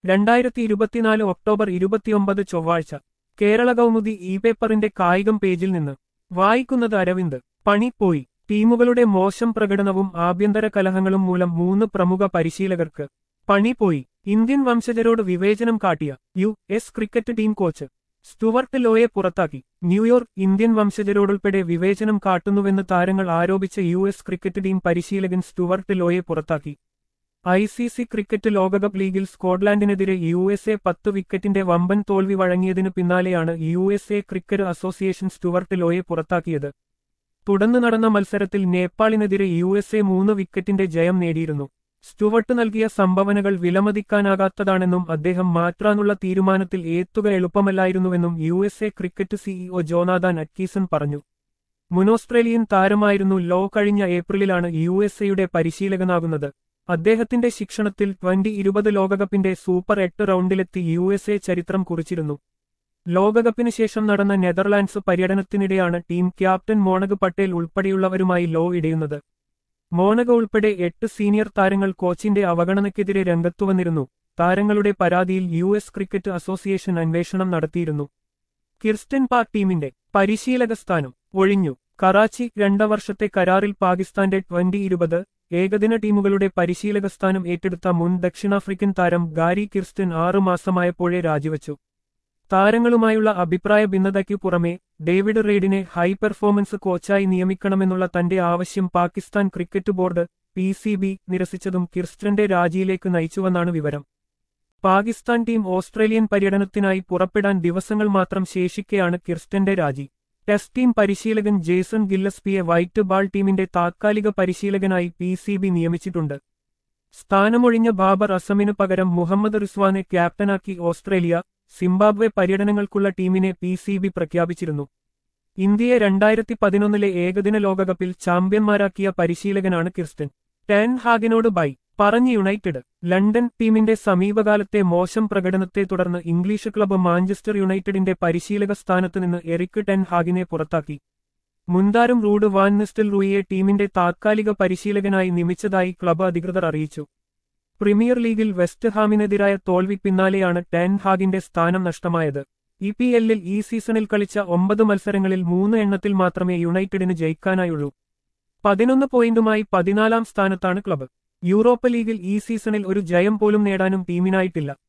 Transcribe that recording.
രണ്ടായിരത്തി ഇരുപത്തിനാല് ഒക്ടോബർ ഇരുപത്തിയൊമ്പത് ചൊവ്വാഴ്ച കേരള കൗമുദി ഇ പേപ്പറിന്റെ കായികം പേജിൽ നിന്ന് വായിക്കുന്നത് അരവിന്ദ് പണി പോയി ടീമുകളുടെ മോശം പ്രകടനവും ആഭ്യന്തര കലഹങ്ങളും മൂലം മൂന്ന് പ്രമുഖ പരിശീലകർക്ക് പണി പോയി ഇന്ത്യൻ വംശജരോട് വിവേചനം കാട്ടിയ U S cricket team coach Stuart ലോയെ പുറത്താക്കി ന്യൂയോർക്ക് ഇന്ത്യൻ വംശജരോടുൾപ്പെടെ വിവേചനം കാട്ടുന്നുവെന്ന് താരങ്ങൾ ആരോപിച്ച യു എസ് ക്രിക്കറ്റ് ടീം പരിശീലകൻ സ്റ്റുവർട്ട് ലോയെ പുറത്താക്കി ഐ സി സി ക്രിക്കറ്റ് ലോകകപ്പ് ലീഗിൽ സ്കോട്ട്ലാൻഡിനെതിരെ യു എസ് എ പത്ത് വിക്കറ്റിന്റെ വമ്പൻ തോൽവി വഴങ്ങിയതിനു പിന്നാലെയാണ് U S A cricket association Stuart ലോയെ പുറത്താക്കിയത് തുടർന്ന് നടന്ന മത്സരത്തിൽ നേപ്പാളിനെതിരെ യു എസ് എ മൂന്ന് വിക്കറ്റിന്റെ ജയം നേടിയിരുന്നു സ്റ്റുവർട്ട് നൽകിയ സംഭാവനകൾ വിലമതിക്കാനാകാത്തതാണെന്നും അദ്ദേഹം മാറ്റാനുള്ള തീരുമാനത്തിൽ ഏത്തുക എളുപ്പമല്ലായിരുന്നുവെന്നും U S A cricket CEO Jonathan Atkeison പറഞ്ഞു മുൻ ഓസ്ട്രേലിയൻ താരമായിരുന്നു ലോ കഴിഞ്ഞ ഏപ്രിലിലാണ് യു എസ് എയുടെ പരിശീലകനാകുന്നത് അദ്ദേഹത്തിന്റെ ശിക്ഷണത്തിൽ ട്വന്റി ഇരുപത് ലോകകപ്പിന്റെ സൂപ്പർ എട്ട് റൗണ്ടിലെത്തി യു എസ് എ ചരിത്രം കുറിച്ചിരുന്നു ലോകകപ്പിന് ശേഷം നടന്ന നെതർലാൻഡ്സ് പര്യടനത്തിനിടെയാണ് ടീം ക്യാപ്റ്റൻ മോണക് പട്ടേൽ ഉൾപ്പെടെയുള്ളവരുമായി ലോ ഇടയുന്നത് മോണക ഉൾപ്പെടെ എട്ട് സീനിയർ താരങ്ങൾ കോച്ചിന്റെ അവഗണനയ്ക്കെതിരെ രംഗത്തുവന്നിരുന്നു താരങ്ങളുടെ പരാതിയിൽ യു എസ് ക്രിക്കറ്റ് അസോസിയേഷൻ അന്വേഷണം നടത്തിയിരുന്നു കിർസ്റ്റൻ പാക് ടീമിന്റെ പരിശീലക സ്ഥാനം ഒഴിഞ്ഞു കറാച്ചി രണ്ട വർഷത്തെ കരാറിൽ പാകിസ്ഥാന്റെ ട്വന്റി ഇരുപത് ഏകദിന ടീമുകളുടെ പരിശീലക സ്ഥാനം ഏറ്റെടുത്ത മുൻ ദക്ഷിണാഫ്രിക്കൻ താരം ഗാരി കിർസ്റ്റൻ ആറു മാസമായപ്പോഴേ രാജിവച്ചു താരങ്ങളുമായുള്ള അഭിപ്രായ ഭിന്നതയ്ക്കു പുറമെ ഡേവിഡ് റെയ്ഡിനെ ഹൈ പെർഫോമൻസ് കോച്ചായി നിയമിക്കണമെന്നുള്ള തന്റെ ആവശ്യം Pakistan cricket board P C B നിരസിച്ചതും കിർസ്റ്റന്റെ രാജിയിലേക്ക് നയിച്ചുവെന്നാണ് വിവരം പാകിസ്ഥാൻ ടീം ഓസ്ട്രേലിയൻ പര്യടനത്തിനായി പുറപ്പെടാൻ ദിവസങ്ങൾ മാത്രം ശേഷിക്കെയാണ് കിർസ്റ്റന്റെ രാജി ടെസ്റ്റ് ടീം പരിശീലകൻ ജേസൺ ഗില്ലസ്പിയെ വൈറ്റ് ബാൾ ടീമിന്റെ താത്കാലിക പരിശീലകനായി പി സി ബി നിയമിച്ചിട്ടുണ്ട് സ്ഥാനമൊഴിഞ്ഞ ബാബർ അസമിനു പകരം മുഹമ്മദ് റിസ്വാനെ ക്യാപ്റ്റനാക്കി ഓസ്ട്രേലിയ സിംബാബ്വെ പര്യടനങ്ങൾക്കുള്ള ടീമിനെ പി സി ബി പ്രഖ്യാപിച്ചിരുന്നു ഇന്ത്യയെ രണ്ടായിരത്തി പതിനൊന്നിലെ ഏകദിന ലോകകപ്പിൽ ചാമ്പ്യന്മാരാക്കിയ പരിശീലകനാണ് കിർസ്റ്റൻ ടെൻ ഹാഗിനോട് ബൈ പറഞ്ഞു യുണൈറ്റഡ് ലണ്ടൻ ടീമിന്റെ സമീപകാലത്തെ മോശം പ്രകടനത്തെ തുടർന്ന് ഇംഗ്ലീഷ് ക്ലബ്ബ് മാഞ്ചസ്റ്റർ യുണൈറ്റഡിന്റെ പരിശീലക സ്ഥാനത്ത് നിന്ന് എറിക് ടെൻ ഹാഗിനെ പുറത്താക്കി മുൻതാരം റൂഡ് വാൻ നിസ്റ്റൽ റൂയിയെ ടീമിന്റെ താത്കാലിക പരിശീലകനായി നിയമിച്ചതായി ക്ലബ്ബ് അധികൃതർ അറിയിച്ചു പ്രീമിയർ ലീഗിൽ വെസ്റ്റ് ഹാമിനെതിരായ തോൽവി പിന്നാലെയാണ് ടെൻ ഹാഗിന്റെ സ്ഥാനം നഷ്ടമായത് ഇ പി എല്ലിൽ ഈ സീസണിൽ കളിച്ച ഒമ്പത് മത്സരങ്ങളിൽ മൂന്ന് എണ്ണത്തിൽ മാത്രമേ യുണൈറ്റഡിന് ജയിക്കാനായുള്ളൂ പതിനൊന്ന് പോയിന്റുമായി പതിനാലാം സ്ഥാനത്താണ് ക്ലബ്ബ് യൂറോപ്പ ലീഗിൽ ഈ സീസണിൽ ഒരു ജയം പോലും നേടാനും ടീമിനായിട്ടില്ല